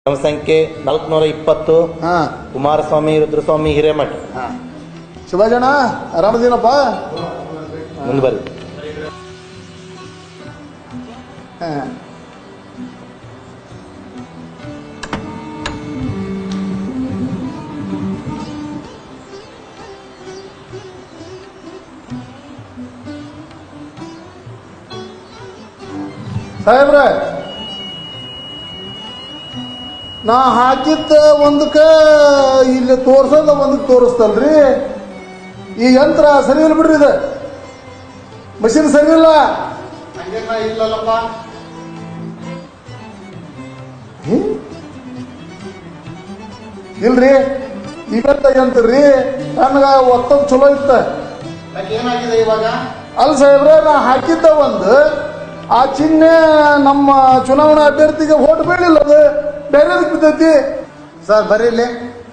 ಕ್ರಮ ಸಂಖ್ಯೆ ನಾಲ್ಕುನೂರ ಇಪ್ಪತ್ತು ಹಾ ಕುಮಾರಸ್ವಾಮಿ ರುದ್ರಸ್ವಾಮಿ ಹಿರೇಮಠ ಹಾ ಶಿವಾಜಣ್ಣ ಆರಾಮದೀನಪ್ಪ ಮುಂದೆ ಬರ್ರಿ ಹಾ ಸಾಹೇಬ್ರ ನಾ ಹಾಕಿದ್ದ ಒಂದಕ್ಕ ಇಲ್ಲಿ ತೋರ್ಸೋದ ಒಂದಕ್ಕೆ ತೋರಿಸ್ತಲ್ರಿ ಈ ಯಂತ್ರ ಸರಿ ಇಲ್ಲ ಬಿಡ್ರಿ ಇದು ಮಷಿನ್ ಸರಿ ಇಲ್ಲ ಇಲ್ಲಲ್ಲಪ್ಪ ಹ್ಮ್? ಇಲ್ರಿ ಇವತ್ತ ಯಂತ್ರರಿ ನನಗ ಒತ್ತದ ಚಲೋ ಇತ್ತ ಯಾಕೆ ಏನಾಗಿದೆ ಇವಾಗ ಅಲ್ಲ ಸಾಹೇಬ್ರೆ ನಾ ಹಾಕಿದ್ದ ಒಂದು ಆ ಚಿಹ್ನೆ ನಮ್ಮ ಚುನಾವಣಾ ಅಭ್ಯರ್ಥಿಗೆ ಓಟ್ ಬೀಳಿಲ್ಲ ಅದು ಬೇರೆದಕ್ಕೆ ಬಿದ್ದೈತಿ ಸರ್ ಬರ್ರಿ ಇಲ್ಲಿ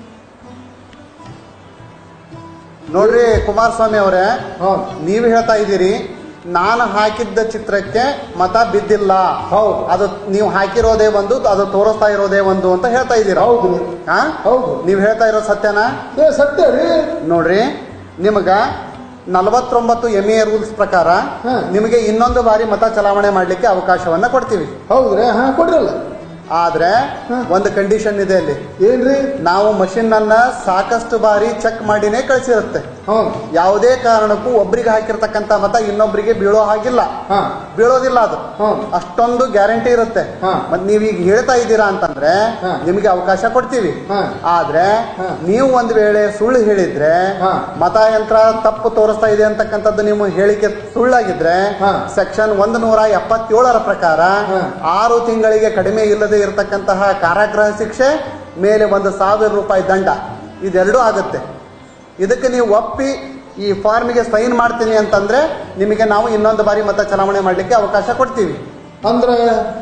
ನೋಡ್ರಿ ಕುಮಾರಸ್ವಾಮಿ ಅವರೇ ಹೌದು ನೀವು ಹೇಳ್ತಾ ಇದ್ದೀರಿ ನಾನು ಹಾಕಿದ್ದ ಚಿತ್ರಕ್ಕೆ ಮತ ಬಿದ್ದಿಲ್ಲ ಹೌದು. ಅದು ನೀವು ಹಾಕಿರೋದೇ ಒಂದು ಅದು ತೋರಿಸ್ತಾ ಇರೋದೇ ಒಂದು ಅಂತ ಹೇಳ್ತಾ ಇದ್ದೀರಾ ಹೌದು ಹಾ ಹೌದು ನೀವು ಹೇಳ್ತಾ ಇರೋ ಸತ್ಯನಾ ಏ ಸತ್ಯ ರೀ ನೋಡ್ರಿ ನಿಮಗ ನಲವತ್ತೊಂಬತ್ತು ಎಮ್ ಎ ರೂಲ್ಸ್ ಪ್ರಕಾರ ಹಾ. ನಿಮಗೆ ಇನ್ನೊಂದು ಬಾರಿ ಮತ ಚಲಾವಣೆ ಮಾಡ್ಲಿಕ್ಕೆ ಅವಕಾಶವನ್ನ ಕೊಡ್ತೀವಿ ಹೌದ್ರಿ ಹಾ ಕೊಡ್ರಲ್ಲ ಆದ್ರೆ ಹಾ. ಒಂದು ಕಂಡೀಷನ್ ಇದೆ ಅಲ್ಲಿ ಏನ್ರಿ ನಾವು ಮಷಿನ್ ಅನ್ನ ಸಾಕಷ್ಟು ಬಾರಿ ಚೆಕ್ ಮಾಡಿನೇ ಕಳಿಸಿರುತ್ತೆ ಹೌದು ಯಾವುದೇ ಕಾರಣಕ್ಕೂ ಒಬ್ರಿಗೆ ಹಾಕಿರ್ತಕ್ಕಂಥ ಮತ ಇನ್ನೊಬ್ರಿಗೆ ಬೀಳೋ ಹಾಗಿಲ್ಲ ಹಾ ಬೀಳೋದಿಲ್ಲ ಅದು ಹೌದು ಅಷ್ಟೊಂದು ಗ್ಯಾರಂಟಿ ಇರುತ್ತೆ ಹಾ. ಮತ್ ನೀವ್ ಈಗ ಹೇಳ್ತಾ ಇದ್ದೀರಾ ಅಂತಂದ್ರೆ ಹಾ. ನಿಮಗೆ ಅವಕಾಶ ಕೊಡ್ತೀವಿ ಹಾ. ಆದ್ರೆ ಹಾ. ನೀವು ಒಂದ್ ವೇಳೆ ಸುಳ್ಳು ಹೇಳಿದ್ರೆ ಹಾ. ಮತಯಂತ್ರ ತಪ್ಪು ತೋರಿಸ್ತಾ ಇದೆ ಅಂತಕ್ಕಂಥದ್ದು ನಿಮ್ಮ ಹೇಳಿಕೆ ಸುಳ್ಳಾಗಿದ್ರೆ ಹಾ. ಸೆಕ್ಷನ್ ಒಂದು ನೂರ ಎಪ್ಪತ್ತೇಳರ ಪ್ರಕಾರ ಹಾ. ಆರು ತಿಂಗಳಿಗೆ ಕಡಿಮೆ ಇಲ್ಲದೆ ಇರತಕ್ಕಂತಹ ಕಾರಾಗೃಹ ಶಿಕ್ಷೆ ಮೇಲೆ ಒಂದು ಸಾವಿರ ರೂಪಾಯಿ ದಂಡ ಇದೆರಡೂ ಆಗುತ್ತೆ ಇದಕ್ಕೆ ನೀವು ಒಪ್ಪಿ ಈ ಫಾರ್ಮಿಗೆ ಸೈನ್ ಮಾಡ್ತೀನಿ ಅಂತಂದ್ರೆ ನಿಮಗೆ ನಾವು ಇನ್ನೊಂದು ಬಾರಿ ಮತ ಚಲಾವಣೆ ಮಾಡಲಿಕ್ಕೆ ಅವಕಾಶ ಕೊಡ್ತೀವಿ ಅಂದ್ರೆ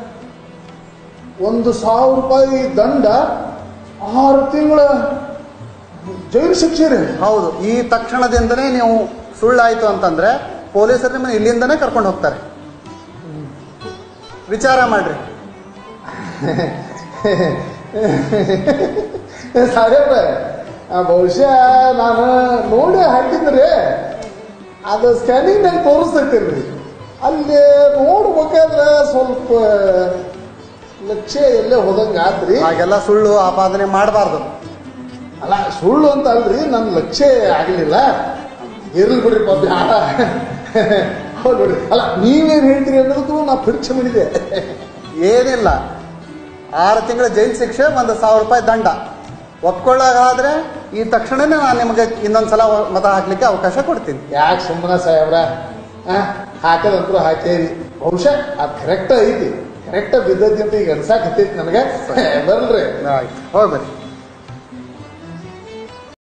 ಒಂದು ಸಾವಿರ ರೂಪಾಯಿ ದಂಡ ಆರು ತಿಂಗಳ ಜೈಲು ಶಿಕ್ಷೆ ರೀ ಹೌದು ಈ ತಕ್ಷಣದಿಂದನೇ ನೀವು ಸುಳ್ಳಾಯ್ತು ಅಂತಂದ್ರೆ ಪೊಲೀಸರು ನಿಮ್ಮನ್ನು ಇಲ್ಲಿಂದನೇ ಕರ್ಕೊಂಡು ಹೋಗ್ತಾರೆ ವಿಚಾರ ಮಾಡ್ರಿ ಸಾಹೇಬ್ರ ಆ, ಬಹುಶಃ ನಾನು ನೋಡಿ ಹಾಕಿದ್ರಿ ಅದು ಸ್ಕ್ಯಾನಿಂಗ್ ನಂಗೆ ತೋರಿಸ್ತೈತಿಲ್ರಿ ಅಲ್ಲಿ ನೋಡ್ಬೇಕಾದ್ರೆ ಸ್ವಲ್ಪ ಲಕ್ಷ್ಯ ಎಲ್ಲೇ ಹೋದಂಗೆ ಆತ್ರಿ ಹಾಗೆಲ್ಲ ಸುಳ್ಳು ಆಪಾದನೆ ಮಾಡಬಾರ್ದು ಅಲ್ಲ ಸುಳ್ಳು ಅಂತ ಅಲ್ರಿ ನನ್ನ ಲಕ್ಷ್ಯ ಆಗಲಿಲ್ಲ ಇರ್ಲಿ ಬಿಡ್ರಿ ಪಾಪ ಆಟ ಹೌದು ಬಿಡ್ರಿ ಅಲ್ಲ ನೀವೇನು ಹೇಳ್ತೀರಿ ಅನ್ನೋದಕ್ಕೂ ನಾ ಪರೀಕ್ಷೆ ಮಾಡಿದೆ ಏನಿಲ್ಲ ಆರು ತಿಂಗಳ ಜೈಲು ಶಿಕ್ಷೆ ಒಂದು ಸಾವಿರ ರೂಪಾಯಿ ದಂಡ ಒಪ್ಕೊಳ್ಳೋದಾದ್ರೆ ಈ ತಕ್ಷಣನೇ ನಾನು ನಿಮಗೆ ಇನ್ನೊಂದ್ಸಲ ಮತ ಹಾಕ್ಲಿಕ್ಕೆ ಅವಕಾಶ ಕೊಡ್ತೀನಿ ಯಾಕೆ ಸುಮ್ಮನೆ ಸಾಹೇಬ್ರ ಆ, ಹಾಕದಂತರೂ ಹಾಕೇರಿ ಬಹುಶಃ ಅದು ಕರೆಕ್ಟ್ ಐತಿ ಕರೆಕ್ಟ್ ಬಿದ್ದೈತಿ ಅಂತ ಈಗ ಅನ್ಸಾಕತ್ತೈತಿ ನನಗೆ ಬರ್ಲ್ರಿ ಆಯ್ತು ಹೋಗ್ಬರ್ರಿ